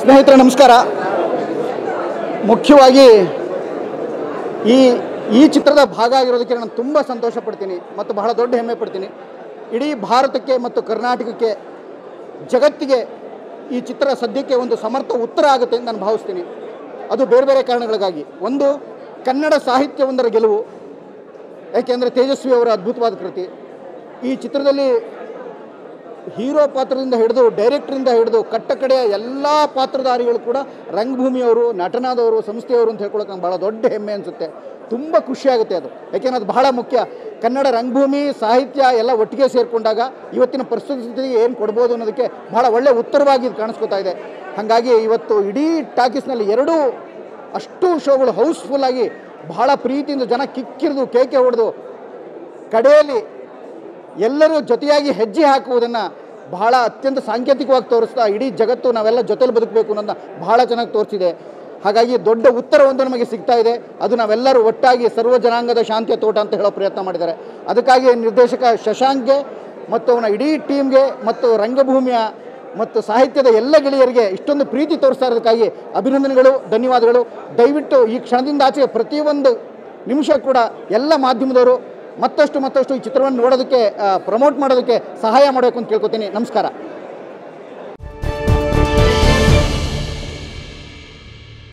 ಸ್ನೇಹಿತರೆ ನಮಸ್ಕಾರ ಮುಖ್ಯವಾಗಿ ಈ ಈ ಚಿತ್ರದ ಭಾಗ ಆಗಿರೋದಕ್ಕೆ ನಾನು ತುಂಬ ಸಂತೋಷ ಪಡ್ತೀನಿ ಮತ್ತು ಬಹಳ ದೊಡ್ಡ ಹೆಮ್ಮೆ ಪಡ್ತೀನಿ ಇಡೀ ಭಾರತಕ್ಕೆ ಮತ್ತು ಕರ್ನಾಟಕಕ್ಕೆ ಜಗತ್ತಿಗೆ ಈ ಚಿತ್ರ ಸದ್ಯಕ್ಕೆ ಒಂದು ಸಮರ್ಥ ಉತ್ತರ ಆಗುತ್ತೆ ಅಂತ ನಾನು ಭಾವಿಸ್ತೀನಿ ಅದು ಬೇರೆ ಬೇರೆ ಕಾರಣಗಳಿಗಾಗಿ ಒಂದು ಕನ್ನಡ ಸಾಹಿತ್ಯವೊಂದರ ಗೆಲುವು ಯಾಕೆಂದರೆ ತೇಜಸ್ವಿ ಅವರ ಅದ್ಭುತವಾದ ಕೃತಿ ಈ ಚಿತ್ರದಲ್ಲಿ ಹೀರೋ ಪಾತ್ರದಿಂದ ಹಿಡಿದು ಡೈರೆಕ್ಟ್ರಿಂದ ಹಿಡಿದು ಕಟ್ಟ ಕಡೆಯ ಎಲ್ಲ ಪಾತ್ರಧಾರಿಗಳು ಕೂಡ ರಂಗಭೂಮಿಯವರು ನಟನಾದವರು ಸಂಸ್ಥೆಯವರು ಅಂತ ಹೇಳ್ಕೊಳಕ್ಕೆ ನಂಗೆ ಭಾಳ ದೊಡ್ಡ ಹೆಮ್ಮೆ ಅನಿಸುತ್ತೆ ತುಂಬ ಖುಷಿಯಾಗುತ್ತೆ ಅದು ಯಾಕೆಂದ್ರೆ ಅದು ಬಹಳ ಮುಖ್ಯ ಕನ್ನಡ ರಂಗಭೂಮಿ ಸಾಹಿತ್ಯ ಎಲ್ಲ ಒಟ್ಟಿಗೆ ಸೇರಿಕೊಂಡಾಗ ಇವತ್ತಿನ ಪರಿಸ್ಥಿತಿಗೆ ಏನು ಕೊಡ್ಬೋದು ಅನ್ನೋದಕ್ಕೆ ಬಹಳ ಒಳ್ಳೆ ಉತ್ತರವಾಗಿ ಇದು ಕಾಣಿಸ್ಕೊತಾ ಇದೆ ಹಾಗಾಗಿ ಇವತ್ತು ಇಡೀ ಟಾಕೀಸ್ನಲ್ಲಿ ಎರಡೂ ಅಷ್ಟು ಶೋಗಳು ಹೌಸ್ಫುಲ್ ಆಗಿ ಬಹಳ ಪ್ರೀತಿಯಿಂದ ಜನ ಕಿಕ್ಕಿರಿದು ಕೇಕೆ ಹೊಡೆದು ಕಡೆಯಲ್ಲಿ ಎಲ್ಲರೂ ಜೊತೆಯಾಗಿ ಹೆಜ್ಜೆ ಹಾಕುವುದನ್ನು ಬಹಳ ಅತ್ಯಂತ ಸಾಂಕೇತಿಕವಾಗಿ ತೋರಿಸ್ತಾ ಇಡೀ ಜಗತ್ತು ನಾವೆಲ್ಲ ಜೊತೆಲಿ ಬದುಕಬೇಕು ಅನ್ನೋದನ್ನ ಬಹಳ ಚೆನ್ನಾಗಿ ತೋರಿಸಿದೆ ಹಾಗಾಗಿ ದೊಡ್ಡ ಉತ್ತರವೊಂದು ನಮಗೆ ಸಿಗ್ತಾ ಇದೆ ಅದು ನಾವೆಲ್ಲರೂ ಒಟ್ಟಾಗಿ ಸರ್ವ ಜನಾಂಗದ ಶಾಂತಿಯ ತೋಟ ಅಂತ ಹೇಳೋ ಪ್ರಯತ್ನ ಮಾಡಿದ್ದಾರೆ ಅದಕ್ಕಾಗಿ ನಿರ್ದೇಶಕ ಶಶಾಂಕ್ಗೆ ಮತ್ತು ಅವನ ಇಡೀ ಟೀಮ್ಗೆ ಮತ್ತು ರಂಗಭೂಮಿಯ ಮತ್ತು ಸಾಹಿತ್ಯದ ಎಲ್ಲ ಗೆಳೆಯರಿಗೆ ಇಷ್ಟೊಂದು ಪ್ರೀತಿ ತೋರಿಸ್ತಾ ಇರೋದಕ್ಕಾಗಿ ಅಭಿನಂದನೆಗಳು ಧನ್ಯವಾದಗಳು ದಯವಿಟ್ಟು ಈ ಕ್ಷಣದಿಂದ ಆಚೆ ಪ್ರತಿಯೊಂದು ನಿಮಿಷ ಕೂಡ ಎಲ್ಲ ಮಾಧ್ಯಮದವರು ಮತ್ತಷ್ಟು ಮತ್ತಷ್ಟು ಈ ಚಿತ್ರವನ್ನು ನೋಡೋದಕ್ಕೆ ಪ್ರಮೋಟ್ ಮಾಡೋದಕ್ಕೆ ಸಹಾಯ ಮಾಡಬೇಕು ಅಂತ ಕೇಳ್ಕೊತೀನಿ ನಮಸ್ಕಾರ